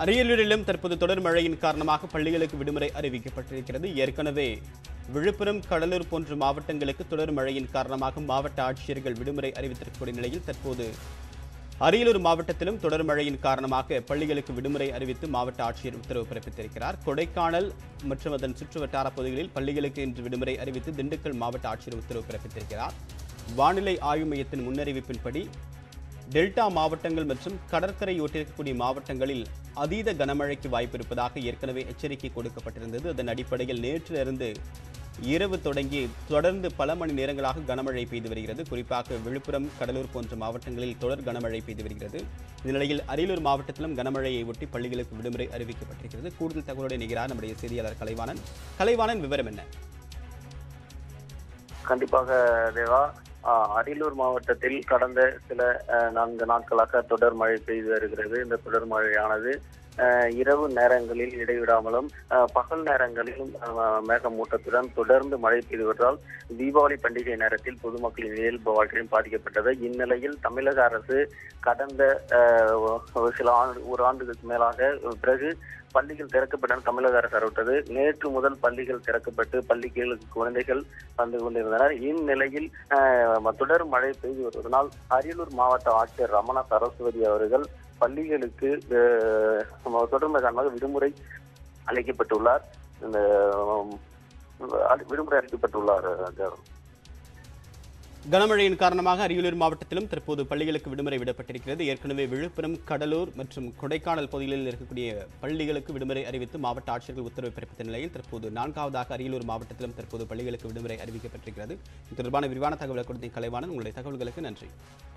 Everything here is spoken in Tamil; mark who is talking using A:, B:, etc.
A: அரியலூரிலும் தற்போது தொடர் மழையின் காரணமாக பள்ளிகளுக்கு விடுமுறை அறிவிக்கப்பட்டிருக்கிறது ஏற்கனவே விழுப்புரம் கடலூர் போன்ற மாவட்டங்களுக்கு தொடர் மழையின் காரணமாக மாவட்ட ஆட்சியர்கள் விடுமுறை அறிவித்திருக்கக்கூடிய நிலையில் தற்போது அரியலூர் மாவட்டத்திலும் தொடர் மழையின் காரணமாக பள்ளிகளுக்கு விடுமுறை அறிவித்து மாவட்ட ஆட்சியர் உத்தரவு பிறப்பித்திருக்கிறார் கொடைக்கானல் மற்றும் அதன் சுற்றுவட்டார பகுதிகளில் பள்ளிகளுக்கு இன்று விடுமுறை அறிவித்து திண்டுக்கல் மாவட்ட ஆட்சியர் உத்தரவு பிறப்பித்திருக்கிறார் வானிலை ஆய்வு மையத்தின் முன்னறிவிப்பின்படி டெல்டா மாவட்டங்கள் மற்றும் கடற்கரை ஒட்டிருக்கக்கூடிய மாவட்டங்களில் அதீத கனமழைக்கு வாய்ப்பு இருப்பதாக ஏற்கனவே எச்சரிக்கை கொடுக்கப்பட்டிருந்தது அதன் அடிப்படையில் நேற்றிலிருந்து இரவு தொடங்கி தொடர்ந்து பல மணி நேரங்களாக கனமழை பெய்து வருகிறது குறிப்பாக விழுப்புரம் கடலூர் போன்ற மாவட்டங்களில் தொடர் கனமழை பெய்து வருகிறது இந்த நிலையில் அரியலூர் மாவட்டத்திலும் கனமழையை ஒட்டி பள்ளிகளுக்கு விடுமுறை அறிவிக்கப்பட்டிருக்கிறது கூடுதல் தகவலோடு இணைகிறார் நம்முடைய செய்தியாளர் கலைவாணன் கலைவாணன் விவரம் என்ன
B: கண்டிப்பாக தேவா ஆஹ் அரியலூர் மாவட்டத்தில் கடந்த சில ஆஹ் நான்கு நாட்களாக தொடர் மழை பெய்து வருகிறது இந்த தொடர் மழையானது ஆஹ் இரவு நேரங்களில் இடைவிடாமலும் ஆஹ் பகல் நேரங்களிலும் ஆஹ் மேகமூட்டத்துடன் தொடர்ந்து மழை பெய்து வருவதால் தீபாவளி பண்டிகை நேரத்தில் பொதுமக்களின் இயல்பு வாழ்க்கையும் பாதிக்கப்பட்டது இந்நிலையில் தமிழக அரசு கடந்த ஆஹ் ஒரு சில ஆண்டு ஒரு ஆண்டுகளுக்கு மேலாக பிறகு பள்ளிகள் திறக்கப்பட்டன தமிழக அரசு அறிவித்தது நேற்று முதல் பள்ளிகள் திறக்கப்பட்டு பள்ளிகளுக்கு குழந்தைகள் வந்து கொண்டிருந்தனர் இந்நிலையில் ஆஹ், தொடர் மழை பெய்து வருவதனால் அரியலூர் மாவட்ட ஆட்சியர் ரமண சரஸ்வதி அவர்கள் பள்ளிகளுக்கு ஆஹ், தொடர்ந்து காரணமாக விடுமுறை அளிக்கப்பட்டுள்ளார் இந்த ஆஹ், அளி- விடுமுறை அளிக்கப்பட்டுள்ளார் ஆஹ்,
A: கனமழையின் காரணமாக அரியலூர் மாவட்டத்திலும் தற்போது பள்ளிகளுக்கு விடுமுறை விடப்பட்டிருக்கிறது ஏற்கனவே விழுப்புரம் கடலூர் மற்றும் கொடைக்கானல் பகுதிகளில் இருக்கக்கூடிய பள்ளிகளுக்கு விடுமுறை அறிவித்து மாவட்ட ஆட்சியர்கள் உத்தரவு பிறப்பித்த நிலையில் தற்போது நான்காவதாக அரியலூர் மாவட்டத்திலும் தற்போது பள்ளிகளுக்கு விடுமுறை அறிவிக்கப்பட்டிருக்கிறது இது தொடர்பான விரிவான தகவலை கொடுத்த கலைவாணன் உங்களுடைய தகவல்களுக்கு நன்றி